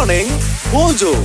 Morning Mojo.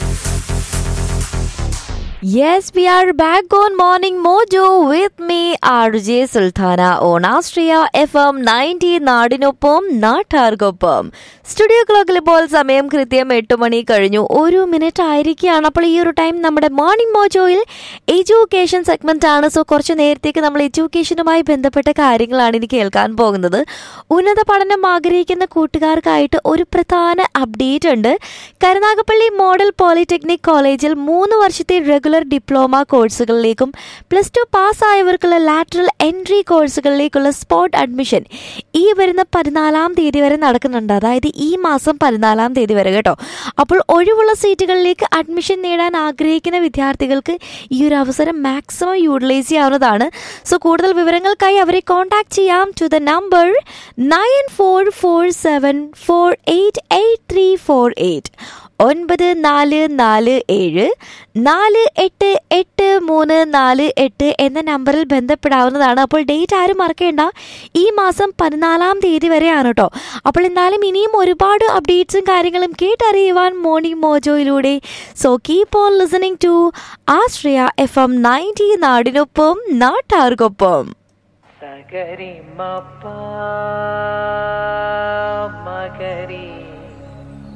Yes, we are back on Morning Mojo with me, RJ Sultana on Astria FM 90 നാടിനൊപ്പം നാട്ടാർക്കൊപ്പം studio ക്ലോക്കിൽ ഇപ്പോൾ സമയം കൃത്യം എട്ട് മണി കഴിഞ്ഞു ഒരു മിനിറ്റ് ആയിരിക്കുകയാണ് അപ്പോൾ ഈ ഒരു ടൈം നമ്മുടെ മോർണിംഗ് മോജോയിൽ എഡ്യൂക്കേഷൻ സെഗ്മെന്റ് ആണ് സോ കുറച്ച് നേരത്തേക്ക് നമ്മൾ എഡ്യൂക്കേഷനുമായി ബന്ധപ്പെട്ട കാര്യങ്ങളാണ് ഇനി കേൾക്കാൻ പോകുന്നത് ഉന്നത പഠനം ആഗ്രഹിക്കുന്ന കൂട്ടുകാർക്കായിട്ട് ഒരു പ്രധാന അപ്ഡേറ്റ് ഉണ്ട് കരുനാഗപ്പള്ളി മോഡൽ പോളിടെക്നിക് കോളേജിൽ മൂന്ന് വർഷത്തെ റെഗുലർ ഡിപ്ലോമ കോഴ്സുകളിലേക്കും പ്ലസ് ടു പാസ്സായവർക്കുള്ള ലാറ്ററൽ എൻട്രി കോഴ്സുകളിലേക്കുള്ള സ്പോട്ട് അഡ്മിഷൻ ഈ വരുന്ന പതിനാലാം തീയതി വരെ നടക്കുന്നുണ്ട് അതായത് ഈ മാസം പതിനാലാം തീയതി വരെ കേട്ടോ അപ്പോൾ ഒഴിവുള്ള സീറ്റുകളിലേക്ക് അഡ്മിഷൻ നേടാൻ ആഗ്രഹിക്കുന്ന വിദ്യാർത്ഥികൾക്ക് ഈ ഒരു അവസരം മാക്സിമം യൂട്ടിലൈസ് ചെയ്യാവുന്നതാണ് സോ കൂടുതൽ വിവരങ്ങൾക്കായി അവരെ കോൺടാക്ട് ചെയ്യാം to the number nine four four seven four eight eight three four eight ഒൻപത് നാല് നാല് ഏഴ് നാല് എട്ട് എട്ട് മൂന്ന് നാല് എട്ട് എന്ന നമ്പറിൽ ബന്ധപ്പെടാവുന്നതാണ് അപ്പോൾ ഡേറ്റ് ആരും മറക്കേണ്ട ഈ മാസം പതിനാലാം തീയതി വരെയാണ് കേട്ടോ അപ്പോൾ എന്തായാലും ഇനിയും ഒരുപാട് അപ്ഡേറ്റ്സും കാര്യങ്ങളും കേട്ടറിയുവാൻ മോർണിംഗ് മോജോയിലൂടെ so keep on listening to Ashraya F M ninety നാടിനൊപ്പം നാട്ടാർക്കൊപ്പം സഗരി മപ്പ മഗരി